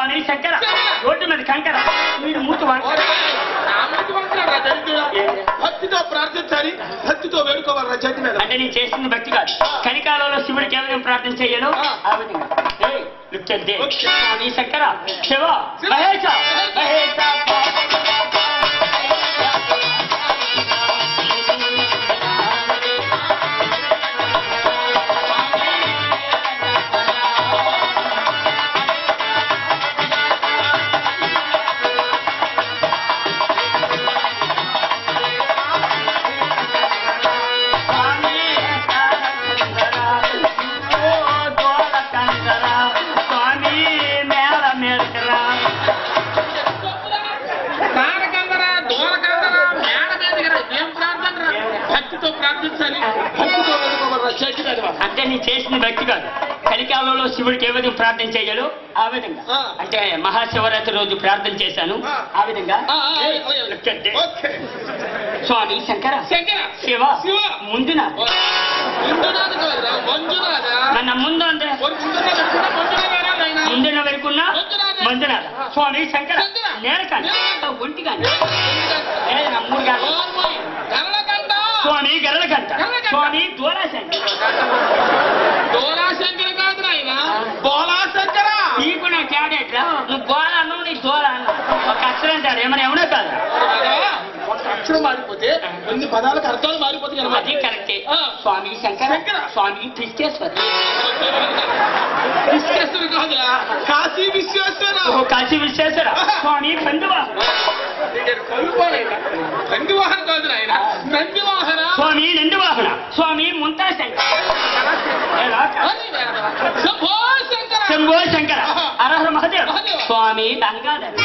స్వామి Shankara road మీద కంకర మీరు మూతి వంకర నా ముందు వంకరా దరిద్రుడా. భక్తితో ప్రార్థించాలి భక్తితో వేడుకోవాలి చేతి మీద అంటే నేను చేసిన భక్తి కాదు కలికాలంలో శివుడికి ఎవరైనా ప్రార్థన చేయను ఆ విధంగా ఏయ్, look at this. స్వామి శంకర శివ మహేశ మహేశ స్వామి ఓ దోల కంకర స్వామి మేళ మేళకరా తారకందరా దూరకందరా మేడ మీదకి ఏం ప్రార్థన భక్తితో ప్రార్థించాలి భక్తితో వేడుకోవాలి చేతి మీద అంటే నీ చేసిన భక్తి కాదు కలికాలంలో శివుడికి ఏ విధంగా ప్రార్థన చేయాలో ఆ విధంగా ఆ. అంటే మహాశివరాత్రి రోజు ప్రార్థన చేశాను ఆ. ఆ విధంగా ఆ, ఆ, ఏయ్, ఆ, ఆ. look at this. ఓకే స్వామి శంకర శంకర శివ శివ. ముందున మంజునాథ్ కాదురా మంజునాథా ನನ್ನ ముందు అంటే ஒரு ముందునాథ్ ఎప్పుడు మంజునాథేనా నాయనా? ముందున వెనుకున్నా మంజునాథ. మందునాథ స్వామి శంకర శంకర. నేలకండి నేలకండ. ఒంటిగాని ఏ నమ్ముడు కాదు ఓర్మోయ్, కర్ణకంఠ. స్వామి గరళకంట గరళకంట. స్వామి దూరాశంకర డోలా శంకర కాదు నాయనా బోలా శంకర నీకు నా క్యాడెట్రా నువ్వు గోళ అన్నావు నీకు దూర అన్నావు ఒక అక్షరం సార్ ఏమైనా ఏమన్నా కాదు కదా? ఒక అక్షరం మారిపోతే కొన్ని పదాలకు అర్థాలు మారిపోతాయి అది అనమాట కరెక్టే ఆ. స్వామి శంకర శంకర. స్వామి క్రిస్టేశ్వర్ విశ్వేశ్వరు కాదురా కాశీ విశ్వేశ్వర ఓ కాశీ విశ్వేశ్వర స్వామి పండువ నందివాహన కాదు నాయన నందివాహన స్వామి నందివాహన స్వామి ముంతా శంకర ఏ రాక? శంభో శంకర శంభో శంకర అరహర మహదేవ్ మహదేవ. స్వామి గంగాధర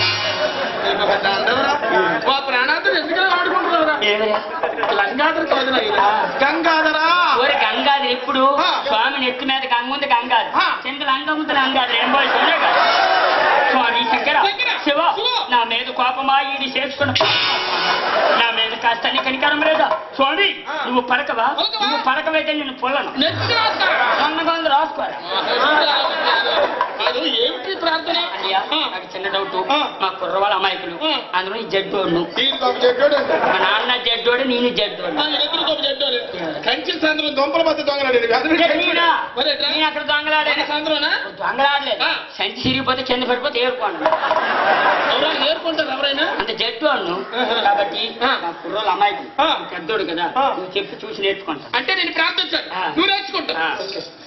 మా ప్రాణాంతరం ఎందుకలా ఆడుకుంటున్నావురా ఏమయ్యా? లంగాధర కాదు నాయన గంగాధరా ఓరి గంగాధర ఎప్పుడు ఆ. స్వామి నెత్తి మీద గంగ ఉంది గంగాధర ఆ. కింద లంగ ఉంది లంగాధర ఏం పోయి చూడగా స్వామి శంకర శంకర. శివ శివ. నా మీద కోపమా ఇది చేసుకున్న నా మీద కాస్త నీ కనికరం లేదా స్వామి ఆ. నువ్వు పడకవా పలకవా? నువ్వు పడకవైతే నేను పొలను నెత్తి రాస్తా సన్నగా ఉంది రాసుకోరా కాదు ఏమిటి ప్రార్థన అయ్యా ఆ. నాకు చిన్న డౌట్ ఆ. మా కుర్రవాళ్ళ అమాయకులు ఆ. అందులో ఈ జడ్డోడు దీనికి ఒక చెడ్డోడు మా నాన్న జడ్డోడు నేను జడ్డోడు ఎదురు ఒక చెడ్డోడు కంచిన సాయంత్రం దొంపల మధ్య దొంగలాడు నేనా? మరి ఎట్లా? నేను అక్కడ దొంగలాడాను సాయంత్రంనా దొంగలాడలేదు ఆ. సంచి చిరిగిపోతే కింద పడిపోతే ఏరుకోండి ఎవరైనా నేర్చుకుంటారు ఎవరైనా అంత జట్టు అన్ను ఆహా. కాబట్టి ఆ. నా కుర్రోళ్ళు అమాయకులు ఆ. పెద్దోడు కదా ఆ. నువ్వు చెప్పి చూసి నేర్చుకుంటా అంటే నేను ప్రార్థించాను ఆ. నువ్వు నేర్చుకుంటా ఆ.